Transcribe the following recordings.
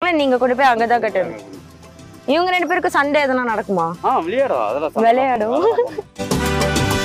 நீங்க கொண்டு போய் அங்கதான் கட்டணும் இவங்க ரெண்டு பேருக்கும் சண்டே எதனா நடக்குமா ஆ விளையாடும் அதெல்லாம் சண்டை விளையாடும். அதெல்லாம் பண்ணும்.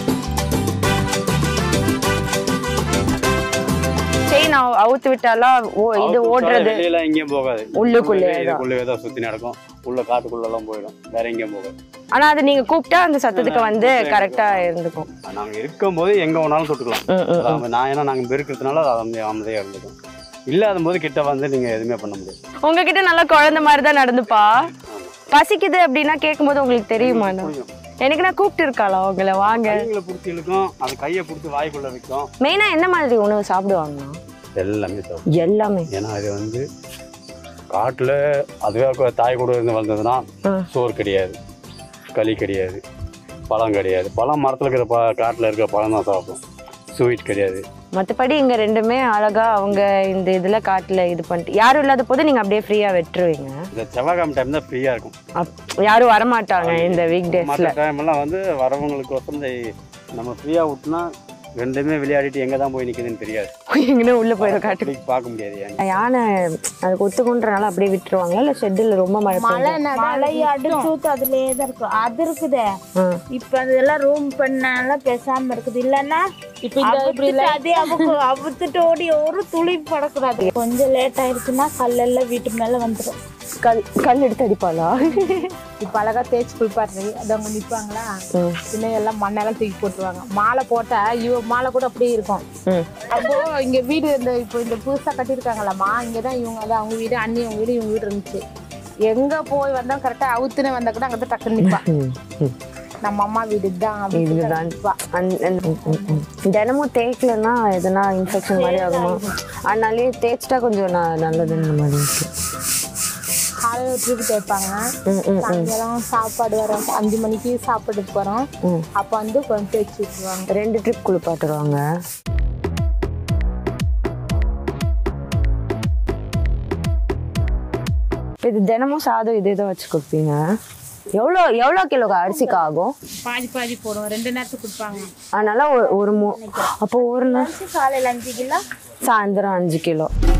செயின் அவுத்து விட்டாலாம் ஓ இது அவுத்து ஓடுறது விட்டாலே வெளியில எங்கேயும் போகாது உள்ளுக்குள்ளேயே தான். இதுக்குள்ளே தான் சுத்தி நடக்கும் உள்ள காட்டுக்குள்ள எல்லாம் போயிடும் வேற எங்கேயும் போகாது ஆனா அது நீங்க கூப்பிட்டா அந்த சத்தத்துக்கு வந்து கரெக்டா இருந்துக்கும் நாங்க இருக்கும்போது எங்க வேணாலும் தொட்டுக்கலாம் ம், ம். அதாவது நான் ஏன்னா நாங்க பெருக்கிறதுனால அது அமைதி- அமைதியா இருந்துக்கும் இல்லாத போது கிட்ட வந்து நீங்க எதுவுமே பண்ண முடியாது உங்ககிட்ட நல்லா குழந்தை மாதிரி தான் நடந்துப்பா பசிக்குது அப்படின்னா கேட்கும்போது உங்களுக்கு தெரியுமா புரியும் எனக்கு நான் கூப்பிட்டு இருக்காளா உங்களை வாங்க கைகளை பிடிச்சி இழுக்கும் அது கையை பிடிச்சி வாய்க்குள்ள வைக்கும் மெயினா என்ன மாதிரி உணவு சாப்பிடுவாங்கண்ணா எல்லாமே சாப்பிடும் எல்லாமே ஏன்னா அது வந்து காட்டுல அதுவே கு- தாய் கூட இருந்து வளர்ந்ததுன்னா ம். சோறு கிடையாது களி கிடையாது பழம் கிடையாது பழம் மரத்துல இருக்கிற ப காட்டுல இருக்கிற பழம் தான் சாப்பிடும் ஸ்வீட் கிடையாது மற்றபடி இங்க ரெண்டுமே அழகா அவங்க இந்த இதுல காட்டுல இது பண்ணிட்டு யாரும் இல்லாத போது நீங்க அப்படியே ஃப்ரீயா வெட்டுருவீங்க இந்த செவ்வாய்க்கிழமை டைம் தான் ஃப்ரீயா இருக்கும் அப்- யாரும் வரமாட்டாங்க இந்த வீக் டேஸ்ல மற்ற டைம் எல்லாம் வந்து வரவங்களுக்கு இந்த நம்ம ஃப்ரீயா விட்டுனா ரெண்டுமே விளையாடிட்டு எங்க தான் போய் நிக்குதுன்னு தெரியாது எங்கன்னு உள்ள போயிடும் காட்டுக்கு அப்படி பார்க்க முடியாது ஏன் யானை அதுக்கு ஒத்துக்குன்றனால அப்படியே விட்டுருவாங்களா இல்ல ஷெட்டில் ரொம்ப மழை மழை பெய்யுது மழை அடிச்சு ஊத்து அதுலயே தான் இருக்கும் அது இருக்குதே ஆ. இப்ப அதெல்லாம் ரூம் பண்ணால பேசாம இருக்குது இல்லன்னா இப்ப இந்த இப்படி அதே அவுக்கு அவுத்துட்டு ஓடி ஒரு துளி படக்கூடாது கொஞ்சம் லேட் ஆயிருச்சுன்னா கல்லெல்லாம் வீட்டு மேல வந்துடும் கல் கல் எடுத்து அடிப்பாளா இப்ப அழகா தேய்ச்சி குளிப்பாடுறது அது அவங்க நிப்பாங்களா ம். பின்ன எல்லாம் மண்ணெல்லாம் தூக்கி போட்டுருவாங்க மாலை போட்டா இவ மாலை கூட அப்படியே இருக்கும் ம். அப்போ இங்க வீடு இந்த இப்போ இந்த புதுசா கட்டியிருக்காங்களாம்மா இங்கதான் இவங்க அதான் அவங்க வீடு அண்ணி அவங்க வீடு இவங்க வீடு இருந்துச்சு எங்க போய் வந்தா கரெக்டா அவுத்துன்னு வந்தா கூட அங்கதான் டக்குன்னு நிப்பா ம், ம். நம்ம அம்மா வீடு தான் அப்படின்னு இதுதான் நிப்பா. அந்த- அந்த- ம், ம், ம். தினமும் தேய்க்கலன்னா எதனா இன்ஃபெக்ஷன் மாதிரி ஆகுமா அதனாலே தேய்ச்சிட்டா கொஞ்சம் ந- நல்லதுன்ற மாதிரி இருக்கு காலையில ட்ரிப் தேய்ப்பாங்க ம், ம், சாயங்காலம் சாப்பாடு வரோம் அஞ்சு மணிக்கு சாப்பாடுக்கு வரோம் ம். அப்ப வந்து கொஞ்சம் தேய்ச்சி விட்டுருவாங்க ரெண்டு ட்ரிப் குளிப்பாட்டுருவாங்க இப்ப இது தினமும் சாதம் இது இதை வச்சு கொடுப்பீங்க எவ்வளோ எவ்வளோ கிலோ அரிசிக்கு ஆகும் பாதி பாதி போடுவோம் ரெண்டு நேரத்துக்கு கொடுப்பாங்க அதனால ஒரு ஒரு மூ அப்போ ஒரு நாள் காலையில அஞ்சு கிலோ சாயந்தரம் அஞ்சு கிலோ